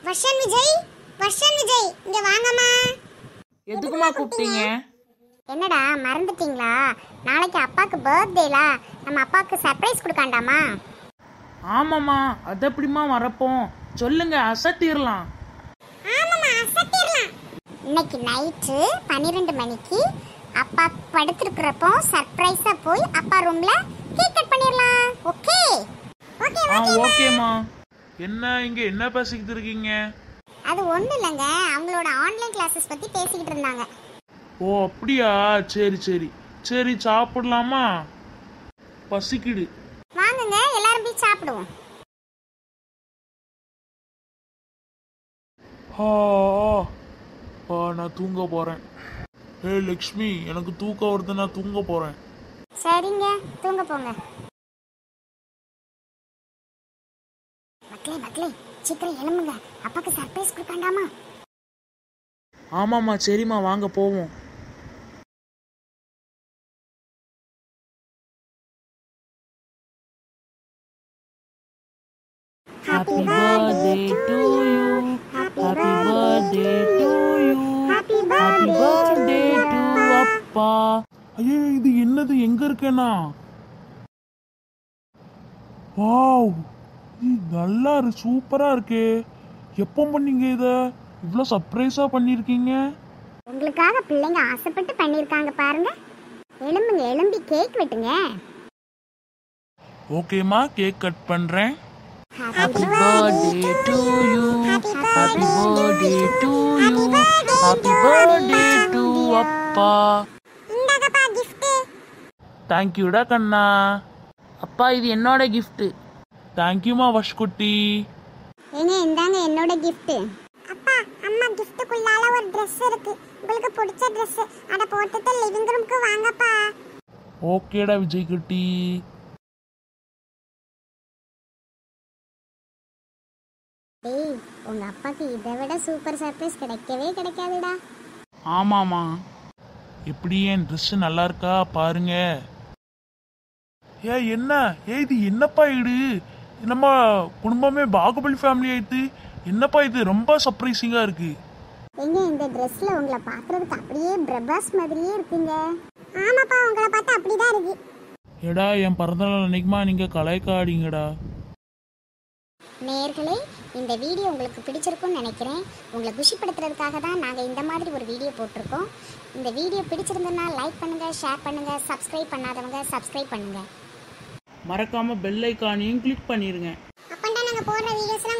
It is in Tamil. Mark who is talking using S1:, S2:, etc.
S1: வர்ஷன் விஜய் வர்ஷன் விஜய் இங்க வாங்கம்மா
S2: எதுக்குமா கூப்பிட்டீங்க
S1: என்னடா மறந்துட்டீங்களா நாளைக்கு அப்பாக்கு பர்த்டேல நம்ம அப்பாவுக்கு சர்ப்ரைஸ் கொடுக்காண்டாமா
S2: ஆமாம்மா அது எப்படிம்மா வரப்போம் சொல்லுங்க அசத்திரலாம்
S1: ஆமாம்மா அசத்திரலாம் இன்னைக்கு நைட்டு பன்னிரெண்டு மணிக்கு அப்பா படுத்திருக்கிறப்போ சர்ப்ரைஸா போய் அப்பா ரூம்ல கேக் கட் பண்ணிடலாம் ஓகே ஓகே
S2: ஆ ஓகேம்மா என்ன இங்க என்ன பேசிக்கிட்டு இருக்கீங்க
S1: அது ஒண்ணும் இல்லைங்க அவங்களோட ஆன்லைன் கிளாஸஸ் பத்தி பேசிக்கிட்டு இருந்தாங்க
S2: ஓ அப்படியா சரி சரி சரி சாப்பிடலாமா பசிக்குது
S1: வாங்குங்க எல்லாரும் போய் சாப்பிடுவோம்
S2: ஆ ஆ, நான் தூங்க போறேன் ஏய் லக்ஷ்மி எனக்கு தூக்கம் வருது நான் தூங்க போறேன்
S1: சரிங்க தூங்க போங்க மக்களே மக்களே சீக்கிரம் எழும்புங்க அப்பாக்கு சர்ப்ரைஸ் கொடுக்காண்டாமா
S2: ஆமாம்மா சரிம்மா வாங்க போவோம்
S1: Happy
S2: birthday to you. Happy birthday to you.
S1: Happy
S2: Happy birthday to அப்பா ஐயோ இது என்னது எங்க இருக்கேனா வாவ் இது நல்லா இருக்கு சூப்பரா இருக்கே எப்போ பண்ணீங்க இத இவ்வளோ சர்ப்ரைஸா பண்ணிருக்கீங்க
S1: உங்களுக்காக பிள்ளைங்க ஆசைப்பட்டு பண்ணியிருக்காங்க பாருங்க எழும்புங்க எழும்பி கேக் வெட்டுங்க
S2: ஓகேம்மா கேக் கட் பண்றேன்
S1: happy
S2: birthday to you. Happy birthday to you. Happy birthday to அப்பா
S1: இந்தாங்கப்பா gift
S2: தேங்க்யூடா கண்ணா அப்பா இது என்னோட கிஃப்ட் தேங்க்யூமா வஷ்குட்டி
S1: ஏங்க இந்தாங்க என்னோட gift அப்பா அம்மா கிஃப்ட்டுக்குள்ளால ஒரு Dress இருக்கு உங்களுக்கு பிடிச்ச Dress அத போட்டுட்டு லிவிங் ரூமுக்கு வாங்கப்பா
S2: ஓகேடா விஜய் குட்டி
S1: டேய் உங்க அப்பாக்கு இதை விட சூப்பர் சர்ப்ரைஸ் கிடைக்கவே கிடைக்காதுடா
S2: ஆமாமா எப்படி என் ட்ரெஸ் நல்லா இருக்கா பாருங்க ஏ என்ன ஏ இது என்னப்பா இது நம்ம குடும்பமே பாகுபலி ஃபேமிலி ஆயிடுத்து என்னப்பா இது ரொம்ப சர்ப்ரைசிங்கா இருக்கு
S1: எங்க இந்த Dressல உங்களை பார்க்கறதுக்கு அப்படியே பிரபாஸ் மாதிரியே இருக்குங்க ஆமாப்பா உங்களை பார்த்தா அப்படிதான் இருக்கு
S2: ஏடா என் பிறந்தநாள் அன்னைக்குமா நீங்க கலைக்காடிங்கடா
S1: நேர்களே இந்த வீடியோ உங்களுக்கு பிடிச்சிருக்கும்னு நினைக்கிறேன் உங்களை குஷிப்படுத்துறதுக்காக தான் நாங்கள் இந்த மாதிரி ஒரு வீடியோ போட்டிருக்கோம் இந்த வீடியோ பிடிச்சிருந்ததுன்னா லைக் பண்ணுங்க ஷேர் பண்ணுங்க சப்ஸ்கிரைப் பண்ணாதவங்க சப்ஸ்கிரைப் பண்ணுங்க
S2: மறக்காம பெல் ஐக்கானையும் கிளிக் பண்ணிருங்க
S1: அப்பண்டா நாங்கள் போடுற வீடியோஸ்லாம்